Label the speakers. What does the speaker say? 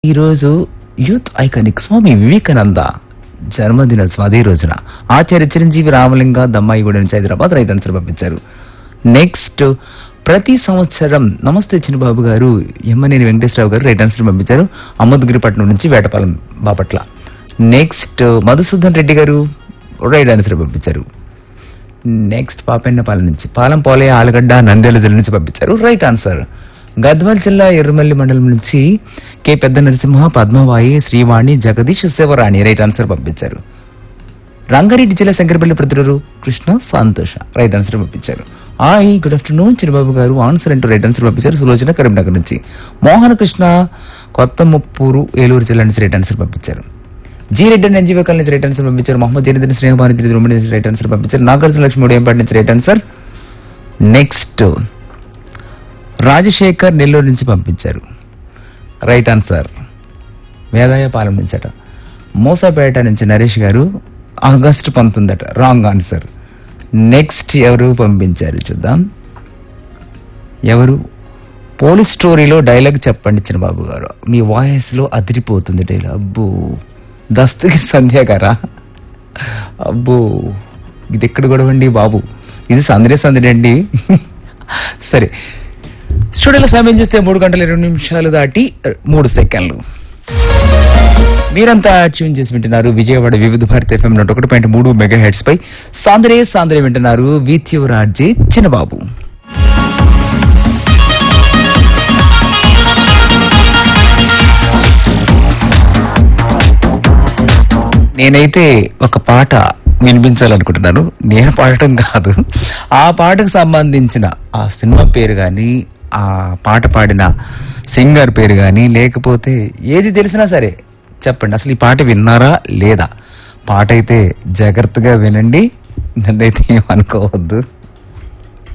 Speaker 1: ఈరోజు youth iconic స్వామి వివేకానంద జన్మదినోత్సవం అదే రోజున ఆచార్య చిరంజీవి రామలింగ దమ్మాయిగూడ నుంచి హైదరాబాద్ రైతు ఆన్సర్ పంపించారు నెక్స్ట్ ప్రతి సంవత్సరం నమస్తే చిన్నబాబు గారు ఎమ్మనేని వెంకటేశ్వరరావు గారు రైట్ ఆన్సర్ పంపించారు అమ్మద్గిరిపట్నం నుంచి Vetapalem Bapatla next Madhusudan Reddy garu right answer పంపించారు నెక్స్ట్ పాపెన్నపాలెం నుంచి పాలెం పోలే ఆలగడ్డ నంద్యాల జిల్లా నుంచి పంపించారు రైట్ ఆన్సర్ గద్వాల్ జిల్లా ఎర్రమల్లి మండలం నుంచి K Pedda Narasimha Padmavayi Srivani Jagadish Sivarani right answer పంపించారు రంగారెడ్డి జిల్లా శంకరపల్లి ప్రతిరూరు కృష్ణ సంతోష రైట్ ఆన్సర్ పంపించారు hi good afternoon Chirubabu garu answer అంటూ రైట్ ఆన్సర్ పంపించారు సులోచన కరీంనగర్ నుంచి మోహన కృష్ణ కొత్త ముప్పూరు ఏలూరు జిల్లా నుంచి రైట్ ఆన్సర్ పంపించారు జీ రెడ్డి అని ఎన్జీవో కాలనీ నుంచి రైట్ ఆన్సర్ పంపించారు మహమ్మద్ జనీద్ స్నేహభారతి రుమణి నుంచి రైట్ ఆన్సర్ పంపించారు నాగార్జున లక్ష్మి ఉదయంపాటి నుంచి right answer next Rajasekhar Nellore నుంచి పంపించారు రైట్ ఆన్సర్ వేదాయపాలెం నుంచి అట మోసాపేట నుంచి నరేష్ గారు ఆగస్టు పంతొమ్మిది అట రాంగ్ ఆన్సర్ నెక్స్ట్ ఎవరు పంపించారు చూద్దాం ఎవరు పోలీస్ స్టోరీలో డైలాగ్ చెప్పండి చిన్నబాబు గారు మీ వాయిస్ లో అదిరిపోతుంది డైలాగ్ అబ్బో దస్తుకి సంధ్య గారా అబ్బో ఇది ఎక్కడ గొడవండి బాబు ఇది సందడే సందడి అండి సరే స్టూడియోలో సమయం చూస్తే మూడు గంటల ఇరవై నిమిషాలు దాటి మూడు సెకండ్లు మీరంతా ట్యూన్ చేసి వింటున్నారు విజయవాడ వివిధ భారత ఎఫ్ఎం నూట ఒకటి పాయింట్ మూడు మెగా హెడ్స్ పై సాందరే సాందరే వింటున్నారు విత్యువరాజే చిన్నబాబు నేనైతే ఒక పాట వినిపించాలనుకుంటున్నాను నేను పాడటం కాదు ఆ పాటకు సంబంధించిన ఆ సినిమా పేరు కానీ ఆ పాట పాడిన సింగర్ పేరు కానీ లేకపోతే ఏది తెలిసినా సరే చెప్పండి అసలు ఈ పాట విన్నారా లేదా పాట అయితే జాగ్రత్తగా వినండి నన్నైతే ఏమనుకోవద్దు